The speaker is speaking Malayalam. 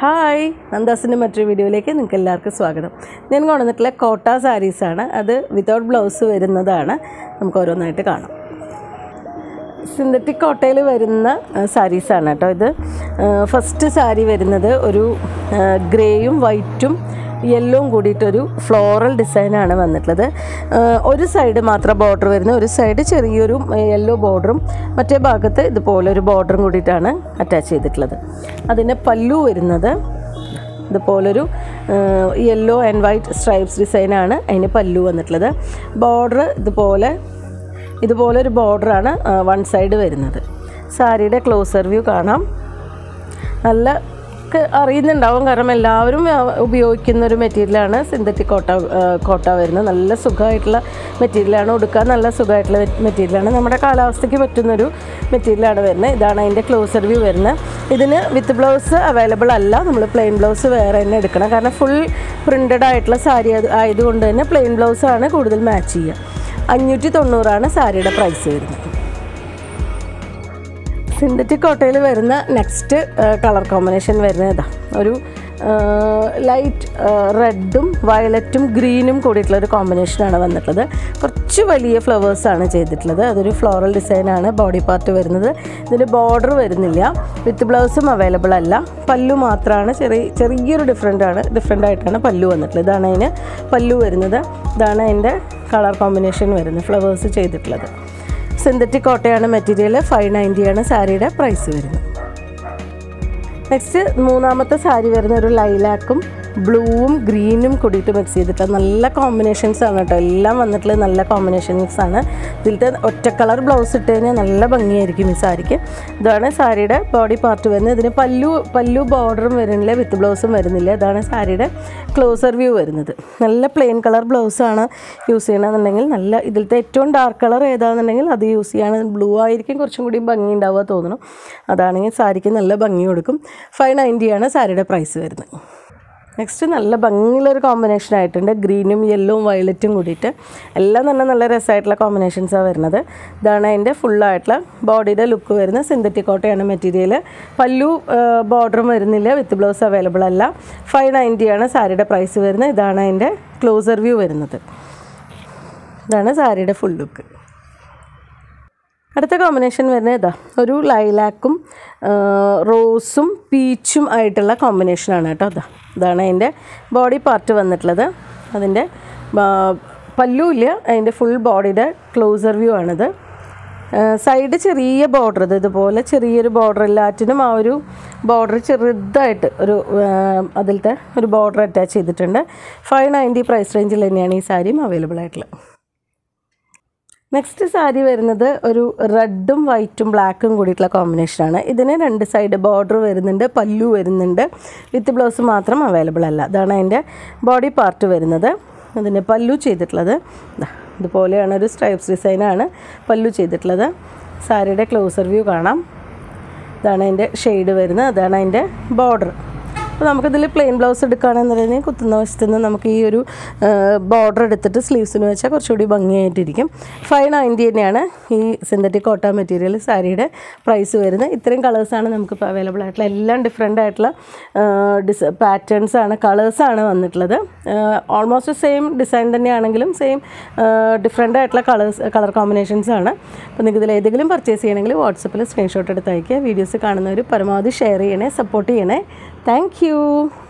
ഹായ് നന്ദാസിൻ്റെ മറ്റൊരു വീഡിയോയിലേക്ക് നിങ്ങൾക്ക് എല്ലാവർക്കും സ്വാഗതം ഞാൻ കൊണ്ടുവന്നിട്ടുള്ള കോട്ട സാരീസാണ് അത് വിതൗട്ട് ബ്ലൗസ് വരുന്നതാണ് നമുക്ക് ഓരോന്നായിട്ട് കാണാം സിന്തറ്റിക് കോട്ടയിൽ വരുന്ന സാരീസാണ് കേട്ടോ ഇത് ഫസ്റ്റ് സാരി വരുന്നത് ഒരു ഗ്രേയും വൈറ്റും യെല്ലോവും കൂടിയിട്ടൊരു ഫ്ലോറൽ ഡിസൈനാണ് വന്നിട്ടുള്ളത് ആ, ഒരു സൈഡ് മാത്രം ബോർഡർ വരുന്നത് ഒരു സൈഡ് ചെറിയൊരു യെല്ലോ ബോർഡറും മറ്റേ ഭാഗത്ത് ഇതുപോലെ ഒരു ബോർഡറും കൂടിയിട്ടാണ് അറ്റാച്ച് ചെയ്തിട്ടുള്ളത് അതിന് പല്ലു വരുന്നത് ഇതുപോലൊരു യെല്ലോ ആൻഡ് വൈറ്റ് സ്ട്രൈപ്സ് ഡിസൈനാണ് അതിന് പല്ലു വന്നിട്ടുള്ളത് ബോർഡർ ഇതുപോലെ ഇതുപോലൊരു ബോർഡറാണ് വൺ സൈഡ് വരുന്നത് സാരിയുടെ ക്ലോസർ വ്യൂ കാണാം നല്ല ക്ക് അറിയുന്നുണ്ടാവും കാരണം എല്ലാവരും ആ, ഉപയോഗിക്കുന്ന ഒരു മെറ്റീരിയലാണ് സിന്തറ്റിക് കോട്ട ആ, കോട്ട വരുന്നത് നല്ല സുഖമായിട്ടുള്ള മെറ്റീരിയലാണ് ഉടുക്കാൻ നല്ല സുഖമായിട്ടുള്ള മെറ്റീരിയലാണ് നമ്മുടെ കാലാവസ്ഥയ്ക്ക് പറ്റുന്നൊരു മെറ്റീരിയലാണ് വരുന്നത് ഇതാണ് അതിൻ്റെ ക്ലോസർ വ്യൂ വരുന്നത് ഇതിന് വിത്ത് ബ്ലൗസ് അവൈലബിൾ അല്ല നമ്മൾ പ്ലെയിൻ ബ്ലൗസ് വേറെ തന്നെ എടുക്കണം കാരണം ഫുൾ പ്രിൻറ്റഡ് ആയിട്ടുള്ള സാരി അത് ആയതുകൊണ്ട് തന്നെ പ്ലെയിൻ ബ്ലൗസാണ് കൂടുതൽ മാച്ച് ചെയ്യുക അഞ്ഞൂറ്റി തൊണ്ണൂറാണ് സാരിയുടെ പ്രൈസ് വരുന്നത് സിന്തറ്റിക് കോട്ടയിൽ വരുന്ന നെക്സ്റ്റ് കളർ കോമ്പിനേഷൻ വരുന്നത് ഇതാ ഒരു ലൈറ്റ് റെഡും വയലറ്റും ഗ്രീനും കൂടിയിട്ടുള്ള ഒരു കോമ്പിനേഷനാണ് വന്നിട്ടുള്ളത് കുറച്ച് വലിയ ഫ്ലവേഴ്സാണ് ചെയ്തിട്ടുള്ളത് അതൊരു ഫ്ലോറൽ ഡിസൈനാണ് ബോഡി പാർട്ട് വരുന്നത് ഇതിൻ്റെ ബോർഡർ വരുന്നില്ല വിത്ത് ബ്ലൗസും അവൈലബിൾ അല്ല പല്ലു മാത്രമാണ് ചെറിയ ചെറിയൊരു ഡിഫറെൻ്റ് ആണ് ഡിഫറെൻ്റ് ആയിട്ടാണ് പല്ലു വന്നിട്ടുള്ളത് ഇതാണ് അതിന് പല്ലു വരുന്നത് ഇതാണ് അതിൻ്റെ കളർ കോമ്പിനേഷൻ വരുന്നത് ഫ്ലവേഴ്സ് ചെയ്തിട്ടുള്ളത് സിന്തറ്റിക് കോട്ടയാണ് മെറ്റീരിയൽ ഫൈവ് നയൻറ്റിയാണ് സാരിയുടെ പ്രൈസ് വരുന്നത് നെക്സ്റ്റ് മൂന്നാമത്തെ സാരി വരുന്ന ഒരു ലൈലാക്കും ബ്ലൂവും ഗ്രീനും കൂടിയിട്ട് മിക്സ് ചെയ്തിട്ട് നല്ല കോമ്പിനേഷൻസ് ആണ് കേട്ടോ എല്ലാം വന്നിട്ടുള്ള നല്ല കോമ്പിനേഷൻസ് ആണ് ഇതിലത്തെ ഒറ്റ കളർ ബ്ലൗസ് ഇട്ട് കഴിഞ്ഞാൽ നല്ല ഭംഗിയായിരിക്കും ഈ സാരിക്ക് ഇതാണ് സാരിയുടെ ബോഡി പാർട്ട് വരുന്നത് ഇതിന് പല്ലു പല്ലു ബോർഡറും വരുന്നില്ല വിത്ത് ബ്ലൗസും വരുന്നില്ല ഇതാണ് സാരിയുടെ ക്ലോസർ വ്യൂ വരുന്നത് നല്ല പ്ലെയിൻ കളർ ബ്ലൗസാണ് യൂസ് ചെയ്യണമെന്നുണ്ടെങ്കിൽ നല്ല ഇതിലത്തെ ഏറ്റവും ഡാർക്ക് കളർ ഏതാണെന്നുണ്ടെങ്കിൽ അത് യൂസ് ചെയ്യാണ് ബ്ലൂ ആയിരിക്കും കുറച്ചും കൂടി ഭംഗി ഉണ്ടാവുക തോന്നുന്നു അതാണെങ്കിൽ സാരിക്ക് നല്ല ഭംഗി കൊടുക്കും ഫൈവ് നയൻറ്റിയാണ് സാരിയുടെ പ്രൈസ് വരുന്നത് നെക്സ്റ്റ് നല്ല ഭംഗിയുള്ളൊരു കോമ്പിനേഷൻ ആയിട്ടുണ്ട് ഗ്രീനും യെല്ലോവും വയലറ്റും കൂടിയിട്ട് എല്ലാം തന്നെ നല്ല രസമായിട്ടുള്ള കോമ്പിനേഷൻസാണ് വരുന്നത് ഇതാണ് അതിൻ്റെ ഫുള്ളായിട്ടുള്ള ബോഡിയുടെ ലുക്ക് വരുന്ന സിന്തറ്റിക് കോട്ടയാണ് മെറ്റീരിയൽ പല്ലു ബോർഡറും വരുന്നില്ല വിത്ത് ബ്ലൗസ് അവൈലബിൾ അല്ല ഫൈവ് നയൻറ്റിയാണ് സാരിയുടെ പ്രൈസ് വരുന്നത് ഇതാണ് അതിൻ്റെ ക്ലോസർ വ്യൂ വരുന്നത് ഇതാണ് സാരിയുടെ ഫുൾ ലുക്ക് അടുത്ത കോമ്പിനേഷൻ വരുന്നത് ഇതാ ഒരു ലൈലാക്കും റോസും പീച്ചും ആയിട്ടുള്ള കോമ്പിനേഷനാണ് കേട്ടോ അതാ ഇതാണ് അതിൻ്റെ ബോഡി പാർട്ട് വന്നിട്ടുള്ളത് അതിൻ്റെ പല്ലുമില്ല അതിൻ്റെ ഫുൾ ബോഡിയുടെ ക്ലോസർ വ്യൂ ആണിത് സൈഡ് ചെറിയ ബോർഡർ ഇത് ഇതുപോലെ ചെറിയൊരു ബോർഡർ എല്ലാറ്റിനും ആ ഒരു ബോർഡർ ചെറുതായിട്ട് ഒരു ആ, അതിലത്തെ ഒരു ബോർഡർ അറ്റാച്ച് ചെയ്തിട്ടുണ്ട് ഫൈവ് നയൻറ്റി പ്രൈസ് റേഞ്ചിൽ തന്നെയാണ് ഈ സാരിയും അവൈലബിൾ ആയിട്ടുള്ളത് നെക്സ്റ്റ് സാരി വരുന്നത് ഒരു റെഡും വൈറ്റും ബ്ലാക്കും കൂടിയിട്ടുള്ള കോമ്പിനേഷനാണ് ഇതിന് രണ്ട് സൈഡ് ബോർഡർ വരുന്നുണ്ട് പല്ലു വരുന്നുണ്ട് വിത്ത് ബ്ലൗസ് മാത്രം അവൈലബിൾ അല്ല ഇതാണ് അതിൻ്റെ ബോഡി പാർട്ട് വരുന്നത് അതിൻ്റെ പല്ലു ചെയ്തിട്ടുള്ളത് ദാ ഇതുപോലെയാണ് ഒരു സ്ട്രൈപ്സ് ഡിസൈനാണ് പല്ലു ചെയ്തിട്ടുള്ളത് സാരിയുടെ ക്ലോസർ വ്യൂ കാണാം ഇതാണ് അതിൻ്റെ ഷെയ്ഡ് വരുന്നത് അതാണ് അതിൻ്റെ ബോർഡർ അപ്പോൾ നമുക്കിതിൽ പ്ലെയിൻ ബ്ലൗസ് എടുക്കുകയാണെന്നുണ്ടെങ്കിൽ കുത്തുന്ന വശത്ത് നിന്ന് നമുക്ക് ഈ ഒരു ബോർഡർ എടുത്തിട്ട് സ്ലീവ്സിന് വെച്ചാൽ കുറച്ചുകൂടി ഭംഗിയായിട്ടിരിക്കും ഫൈവ് നയൻറ്റി തന്നെയാണ് ഈ സിന്തറ്റിക് കോട്ട മെറ്റീരിയൽ സാരിയുടെ പ്രൈസ് വരുന്നത് ഇത്രയും കളേഴ്സാണ് നമുക്കിപ്പോൾ അവൈലബിൾ ആയിട്ടുള്ള എല്ലാം ഡിഫറെൻ്റ് ആയിട്ടുള്ള ഡിസ് പാറ്റേൺസ് ആണ് കളേഴ്സാണ് വന്നിട്ടുള്ളത് ഓൾമോസ്റ്റ് സെയിം ഡിസൈൻ തന്നെയാണെങ്കിലും സെയിം ഡിഫറെൻ്റ് ആയിട്ടുള്ള കളേഴ്സ് കളർ കോമ്പിനേഷൻസ് ആണ് അപ്പോൾ നിങ്ങൾക്ക് ഇതിൽ ഏതെങ്കിലും പർച്ചേസ് ചെയ്യണമെങ്കിൽ വാട്സപ്പിൽ സ്ക്രീൻഷോട്ട് എടുത്ത് അയക്കുക വീഡിയോസ് കാണുന്നവർ പരമാവധി ഷെയർ ചെയ്യണേ സപ്പോർട്ട് ചെയ്യണേ താങ്ക് യു